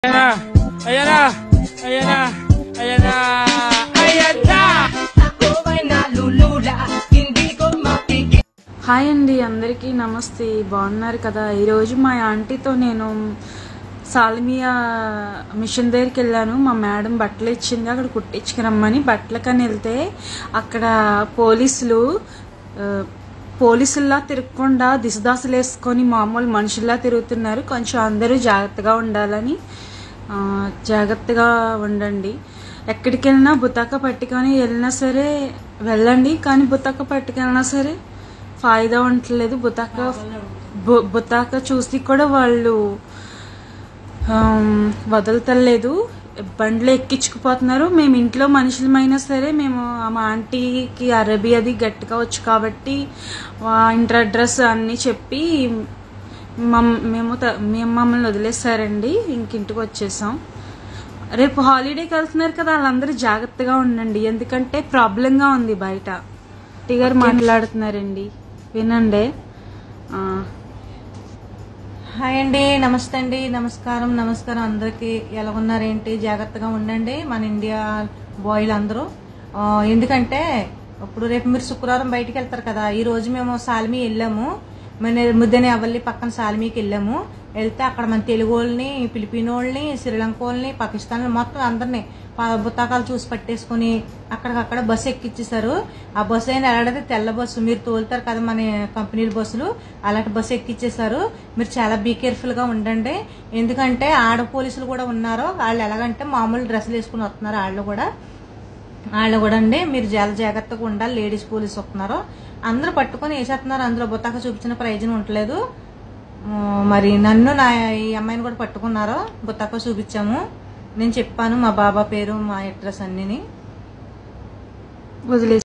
Ayan na! Ayan na! Ayan na! Ayan na! Ako ay nalulula, hindi ko mapigil. Hi అండి అందరికీ నమస్తే బాగున్నారు కదా ఈరోజు మా ఆంటీతో నేను సాల్మియా మిషన్ దగ్గరికి వెళ్ళాను మా మేడం బట్టలు ఇచ్చింది అక్కడ కుట్టించుకురమ్మని బట్టలకని వెళ్తే అక్కడ పోలీసులు ఆ, పోలీసుల్లా తిరగకుండా దిశదాసులు వేసుకొని మామూలు మనుషుల్లా తిరుగుతున్నారు కొంచెం అందరూ జాగ్రత్తగా ఉండాలని ఆ, జాగ్రత్తగా ఉండండి ఎక్కడికి వెళ్ళినా బుతాక పట్టుకొని వెళ్ళినా సరే వెళ్ళండి కానీ బుతాక పట్టుకెళ్ళినా సరే ఫాయిదా ఉండట్లేదు బుతాక బు- బుతాక చూసి కూడా వాళ్ళు ఆమ్, వదలతలేదు బండ్లు ఎక్కించుకుపోతున్నారు మేము ఇంట్లో మనుషులమైనా సరే మేము మా ఆంటీకి అరబీ అది గట్టిగా వచ్చు కాబట్టి వా ఇంటర్ అడ్రస్ అన్నీ చెప్పి మమ్ మేము త- మేము మమ్మల్ని వదిలేసారండి ఇంక ఇంటికి వచ్చేసాం రేపు హాలిడేకి వెళ్తున్నారు కదా వాళ్ళందరూ జాగ్రత్తగా ఉండండి ఎందుకంటే ప్రాబ్లంగా ఉంది బయట టిగర్ మాట్లాడుతున్నారండి వినండి ఆ, హాయ్ అండి నమస్తే అండి నమస్కారం నమస్కారం అందరికీ ఎలా ఉన్నారేంటి జాగ్రత్తగా ఉండండి మన ఇండియా బాయ్లు అందరూ ఆ, ఎందుకంటే ఇప్పుడు రేపు మీరు శుక్రవారం బయటికి వెళ్తారు కదా ఈ రోజు మేము సాల్మీ వెళ్ళాము మన ముద్దని అవల్లి పక్కన సాల్మీకి వెళ్ళాము వెళ్తే అక్కడ మన తెలుగు వాళ్ళని ఫిలిపిన్ వాళ్ళని శ్రీలంక వాళ్ళని పాకిస్తాన్ మొత్తం అందరినీ ప- బుత్తాకాలు చూసి పట్టేసుకుని అక్కడికక్కడ బస్సు ఎక్కిచ్చేసారు ఆ బస్సు అయినా ఎలాడైతే తెల్ల బస్సు మీరు తోలుతారు కదా మన కంపెనీల బస్సులు అలాంటి బస్సు ఎక్కిచ్చేసారు మీరు చాలా బీ కేర్ఫుల్ గా ఉండండి ఎందుకంటే ఆడ పోలీసులు కూడా ఉన్నారు వాళ్ళు ఎలాగంటే మామూలు డ్రెస్సులు వేసుకుని వస్తున్నారు వాళ్ళు కూడా వాళ్ళు కూడా అండి మీరు చాలా జాగ్రత్తగా ఉండాలి లేడీస్ పోలీస్ వస్తున్నారు అందరూ పట్టుకొని వేసేస్తున్నారు అందులో బుత్తాక చూపించిన ప్రయోజనం ఉండలేదు ఆ, మరి నన్ను నా ఈ అమ్మాయిని కూడా పట్టుకున్నారు బుత్తాక చూపించాము నేను చెప్పాను మా బాబా పేరు మా అడ్రస్ అన్నిని వదిలేసి